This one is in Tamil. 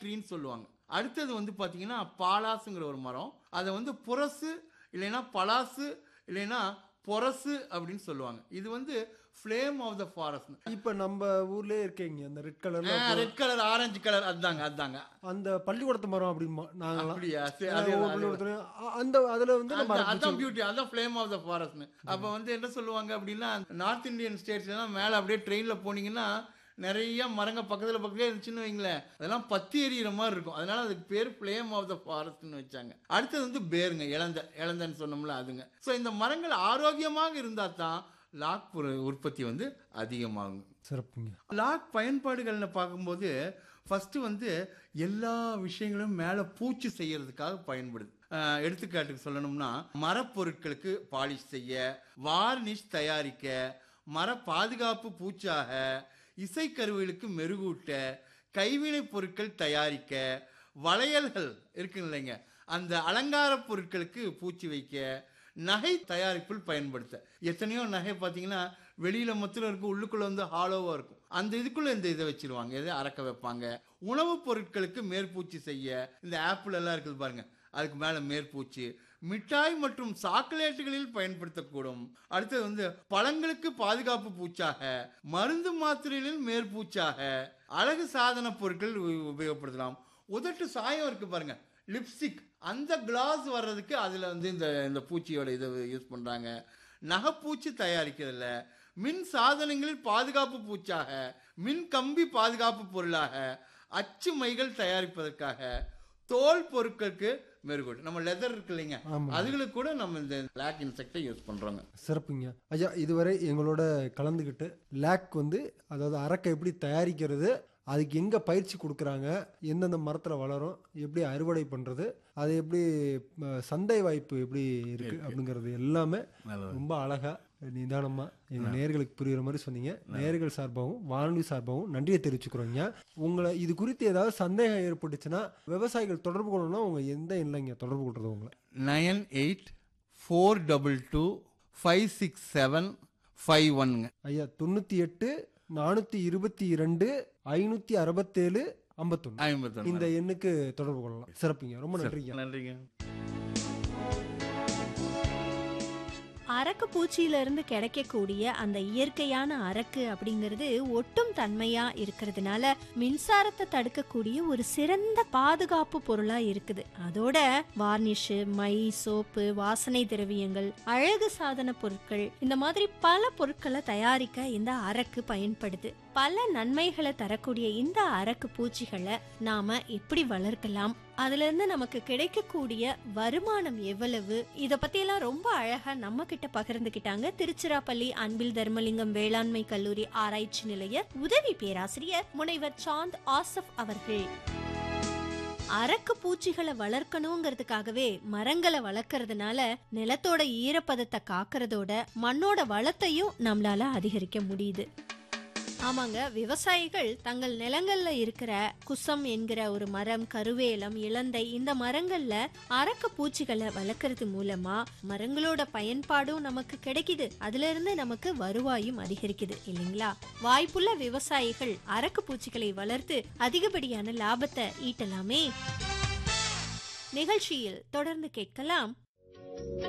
ட்ரீன்னு சொல்லுவாங்க அடுத்தது வந்து பார்த்தீங்கன்னா பாலாசுங்கிற ஒரு மரம் அதை வந்து புரசு இல்லைன்னா பலாசு இல்லைன்னா பொரசு அப்படின்னு சொல்லுவாங்க இது வந்து ஃப்ளேம் ஆஃப் த ஃபாரஸ்ட் இப்ப நம்ம ஊர்லயே இருக்கீங்க அந்த ரெட் கலர்ல ரெட் கலர் ஆரஞ்சு கலர் அதாங்க அதாங்க அந்த பள்ளிக்கூடத்து மரம் அப்படிமா நாங்களாம் அப்படியா சரி, ஏன்னா அதே ஒவ்வொரு தான், அதே தான். பள்ளிக்கூடத்துலயும் அ- அந்த அதுல வந்து நம்ம அதான் அரப்பு அதான் பியூட்டி அதான் ஃப்ளேம் ஆஃப் த ஃபாரஸ்ட்னு அப்போ வந்து என்ன சொல்லுவாங்க அப்படின்னா நார்த் இந்தியன் ஸ்டேட்ஸ்லாம் மேலே அப்படியே ட்ரெயினில் போனீங்கன்னா நிறைய மரங்க பக்கத்தில் பக்கத்துலேயே இருந்துச்சுன்னு வைங்களேன் அதெல்லாம் பத்தி எறிகிற மாதிரி இருக்கும் அதனால அதுக்கு பேர் ஃப்ளேம் ஆஃப் த ஃபாரஸ்ட்னு வச்சாங்க அடுத்தது வந்து பேருங்க இளந்த இளந்தன்னு சொன்னோம்ல அதுங்க ஸோ இந்த மரங்கள் ஆரோக்கியமாக இருந்தால் தான் லாக் பொரு- உற்பத்தி வந்து அதிகமாகும் சிறப்புங்க லாக் பயன்பாடுகள்னு பார்க்கும்போது ஃபஸ்ட்டு வந்து எல்லா விஷயங்களும் மேலே பூச்சி செய்யறதுக்காக பயன்படுது அஹ் எடுத்துக்காட்டுக்கு சொல்லணும்னா மரப்பொருட்களுக்கு பாலிஷ் செய்ய வார்னிஷ் தயாரிக்க மர பாதுகாப்பு பூச்சாக இசைக்கருவிகளுக்கு மெருகூட்ட கைவினைப் பொருட்கள் தயாரிக்க வளையல்கள் இருக்கு இல்லைங்க அந்த அலங்கார பொருட்களுக்கு பூச்சி வைக்க நகை தயாரிப்பில் பயன்படுத்த எத்தனையோ நகை பார்த்தீங்கன்னா வெளியில மொத்தம் இருக்கும் உள்ளுக்குள்ள வந்து ஹாலோவா இருக்கும் அந்த இதுக்குள்ள இந்த இதை வச்சிருவாங்க எதை அறக்க வைப்பாங்க உணவுப் பொருட்களுக்கு மேற்பூச்சி செய்ய இந்த ஆப்பிள் எல்லாம் இருக்குது பாருங்க அதுக்கு மேல மேற்பூச்சி மிட்டாய் மற்றும் சாக்லேட்டுகளில் பயன்படுத்தக்கூடும் அடுத்தது வந்து பழங்களுக்கு பாதுகாப்பு பூச்சாக மருந்து மாத்திரைகளில் மேற்பூச்சாக அழகு சாதன பொருட்கள் உ- உபயோகப்படுத்தலாம் உதட்டு சாயம் இருக்கு பாருங்க லிப்ஸ்டிக் அந்த கிளாஸ் வர்றதுக்கு அதில் வந்து இந்த இந்த பூச்சியோட இதை யூஸ் பண்ணுறாங்க நகைப்பூச்சி தயாரிக்கிறதுல மின் சாதனங்களில் பாதுகாப்பு பூச்சாக மின் கம்பி பாதுகாப்பு பொருளாக அச்சு மைகள் தயாரிப்பதற்காக தோல் பொருட்களுக்கு மெருகூட்டு நம்ம லெதர் இருக்கு இல்லைங்க ஆமா. அதுகளுக்கு கூட நம்ம இந்த பிளாக் இன்செக்டை யூஸ் பண்ணுறோங்க சிறப்புங்க ஐயா இதுவரை எங்களோட கலந்துக்கிட்டு லேக் வந்து அதாவது அரக்கை எப்படி தயாரிக்கிறது அதுக்கு எங்கே பயிற்சி கொடுக்குறாங்க எந்தெந்த மரத்தில் வளரும் எப்படி அறுவடை பண்ணுறது அது எப்படி ம, சந்தை வாய்ப்பு எப்படி இருக்கு அப்படிங்கிறது எல்லாமே ரொம்ப அழகா நிதானமா எங்க நேர்களுக்கு புரியுற மாதிரி சொன்னீங்க நேர்கள் சார்பாகவும் வானொலி சார்பாகவும் நன்றியை தெரிவிச்சுக்கிறோங்க உங்களை இது குறித்து ஏதாவது சந்தேகம் ஏற்பட்டுச்சுன்னா விவசாயிகள் தொடர்பு கொள்ளணும்னா உங்க எந்த இல்லைங்க தொடர்பு கொள்றது உங்களை nine eight four double two five six seven five ஒன்னுங்க ஐயா தொண்ணூத்தி எட்டு நானூத்தி இருபத்தி இரண்டு ஐநூத்தி அறுபத்தேழு ஐம்பத்தொன்னு ஐம்பத்தொன்று இந்த எண்ணுக்கு தொடர்பு கொள்ளலாம் சிறப்புங்க ரொம்ப நன்றிங்க நன்றிங்க அரக்கு பூச்சியில இருந்து கிடைக்கக்கூடிய அந்த இயற்கையான அரக்கு அப்படிங்கிறது ஒட்டும் தன்மையா இருக்கிறதுனால மின்சாரத்தை தடுக்கக்கூடிய ஒரு சிறந்த பாதுகாப்பு பொருளா இருக்குது அதோட வார்னிஷ் மை சோப்பு வாசனை திரவியங்கள் அழகு சாதன பொருட்கள் இந்த மாதிரி பல பொருட்களை தயாரிக்க இந்த அரக்கு பயன்படுது பல நன்மைகளை தரக்கூடிய இந்த அரக்கு பூச்சிகளை நாம எப்படி வளர்க்கலாம் அதுல இருந்து நமக்கு கிடைக்கக்கூடிய வருமானம் எவ்வளவு இத பத்தி எல்லாம் ரொம்ப அழகா நம்ம கிட்ட பகிர்ந்துகிட்டாங்க திருச்சிராப்பள்ளி அன்பில் தர்மலிங்கம் வேளாண்மை கல்லூரி ஆராய்ச்சி நிலைய உதவி பேராசிரியர் முனைவர் சாந்த் ஆசப் அவர்கள் அரக்கு பூச்சிகளை வளர்க்கணுங்கிறதுக்காகவே மரங்களை வளர்க்கறதுனால நிலத்தோட ஈரப்பதத்தை காக்கறதோட மண்ணோட வளத்தையும் நம்மளால அதிகரிக்க முடியுது ஆமாங்க விவசாயிகள் தங்கள் நிலங்கள்ல இருக்கிற குசம் என்கிற ஒரு மரம் கருவேலம் இலந்தை இந்த மரங்கள்ல அரக்க பூச்சிகளை வளர்க்கறது மூலமா மரங்களோட பயன்பாடும் நமக்கு கிடைக்குது அதுல இருந்து நமக்கு வருவாயும் அதிகரிக்குது இல்லைங்களா வாய்ப்புள்ள விவசாயிகள் அரக்கு பூச்சிகளை வளர்த்து அதிகப்படியான லாபத்தை ஈட்டலாமே நிகழ்ச்சியில் தொடர்ந்து கேட்கலாம்